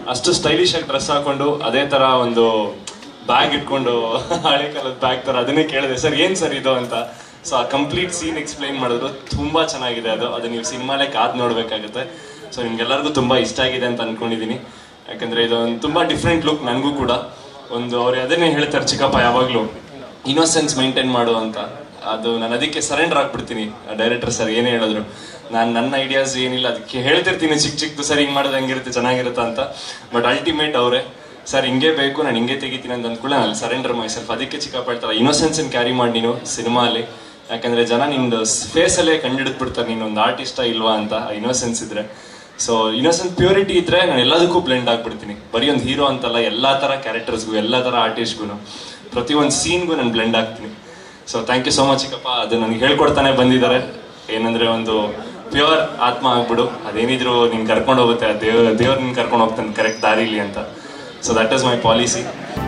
ಅಷ್ಟು ಸ್ಟೈಲಿಶ್ ಆಗಿ ಡ್ರೆಸ್ ಹಾಕೊಂಡು ಅದೇ ತರ ಒಂದು ಬ್ಯಾಗ್ ಇಟ್ಕೊಂಡು ಹಳೆ ಕಾಲದ ಬ್ಯಾಗ್ ತರ ಅದನ್ನೇ ಕೇಳಿದೆ ಸರ್ ಏನ್ ಸರ್ ಇದು ಅಂತ ಸೊ ಆ ಕಂಪ್ಲೀಟ್ ಸೀನ್ ಎಕ್ಸ್ಪ್ಲೈನ್ ಮಾಡಿದ್ರು ತುಂಬಾ ಚೆನ್ನಾಗಿದೆ ಅದು ಅದು ನೀವು ಸಿನಿಮಾಲೇ ಕಾದ್ ನೋಡ್ಬೇಕಾಗುತ್ತೆ ಸೊ ನಿಮ್ಗೆಲ್ಲರಿಗೂ ತುಂಬಾ ಇಷ್ಟ ಆಗಿದೆ ಅಂತ ಅನ್ಕೊಂಡಿದೀನಿ ಯಾಕಂದ್ರೆ ಇದು ಒಂದು ತುಂಬಾ ಡಿಫ್ರೆಂಟ್ ಲುಕ್ ನನಗೂ ಕೂಡ ಒಂದು ಅವ್ರು ಅದನ್ನೇ ಹೇಳ್ತಾರೆ ಚಿಕ್ಕಪ್ಪ ಯಾವಾಗ್ಲೂ ಇನ್ನೋಸೆನ್ಸ್ ಮೈಂಟೈನ್ ಮಾಡು ಅಂತ ಅದು ನಾನು ಅದಕ್ಕೆ ಸರೆಂಡರ್ ಆಗ್ಬಿಡ್ತೀನಿ ಡೈರೆಕ್ಟರ್ ಸರ್ ಏನೇ ಹೇಳಿದ್ರು ನಾನು ನನ್ನ ಐಡಿಯಾಸ್ ಏನಿಲ್ಲ ಅದಕ್ಕೆ ಹೇಳ್ತಿರ್ತೀನಿ ಚಿಕ್ಕ ಚಿಕ್ಕದು ಸರ್ ಹಿಂಗ್ ಮಾಡೋದು ಹಂಗಿರುತ್ತೆ ಚೆನ್ನಾಗಿರುತ್ತೆ ಅಂತ ಬಟ್ ಅಲ್ಟಿಮೇಟ್ ಅವರೇ ಸರ್ ಹಿಂಗೆ ಬೇಕು ನಾನು ಹಿಂಗೆ ತೆಗಿತೀನಿ ಅಂತ ಅಂದ್ಕೊಳ್ಳಿ ನಾನು ಸರೆಂಡರ್ ಮೈ ಸೆಲ್ಫ್ ಅದಕ್ಕೆ ಚಿಕ್ಕಪ್ಪ ಹೇಳ್ತಾರೆ ಇನ್ನೋಸೆನ್ಸ್ ಕ್ಯಾರಿ ಮಾಡಿ ನೀನು ಸಿನಿಮಾ ಅಲ್ಲಿ ಯಾಕಂದ್ರೆ ಜನ ನಿಂದು ಫೇಸ್ ಅಲ್ಲೇ ಕಂಡಿಡಿದ್ ಬಿಡ್ತಾರೆ ನೀನು ಒಂದು ಆರ್ಟಿಸ್ಟಾ ಇಲ್ವಾ ಅಂತ ಇನ್ನೋಸೆನ್ಸ್ ಇದ್ರೆ ಸೊ ಇನ್ನೋಸೆನ್ಸ್ ಪ್ಯೂರಿಟಿ ಇದ್ರೆ ನಾನು ಎಲ್ಲದಕ್ಕೂ ಬ್ಲೆಂಡ್ ಆಗ್ಬಿಡ್ತೀನಿ ಬರೀ ಒಂದು ಹೀರೋ ಅಂತಲ್ಲ ಎಲ್ಲಾ ತರ ಕ್ಯಾರೆಕ್ಟರ್ಸ್ಗೂ ಎಲ್ಲಾ ತರ ಆರ್ಟಿಸ್ಟ್ಗೂ ಪ್ರತಿ ಒಂದು ಸೀನ್ಗೂ ನಾನು ಬ್ಲೆಂಡ್ ಆಗ್ತೀನಿ so thank you so much ಚಿಕ್ಕಪ್ಪ ಅದು ನನಗೆ ಹೇಳ್ಕೊಡ್ತಾನೆ ಬಂದಿದ್ದಾರೆ ಏನಂದ್ರೆ ಒಂದು ಪ್ಯೂರ್ ಆತ್ಮ ಆಗ್ಬಿಡು ಅದೇನಿದ್ರು ನೀನ್ ಕರ್ಕೊಂಡು ಹೋಗುತ್ತೆ ಆ ದೇವ್ ದೇವ್ರ ನಿನ್ ಕರ್ಕೊಂಡು ಹೋಗ್ತಾನೆ ಕರೆಕ್ಟ್ ದಾರಿಲಿ ಅಂತ so that is my policy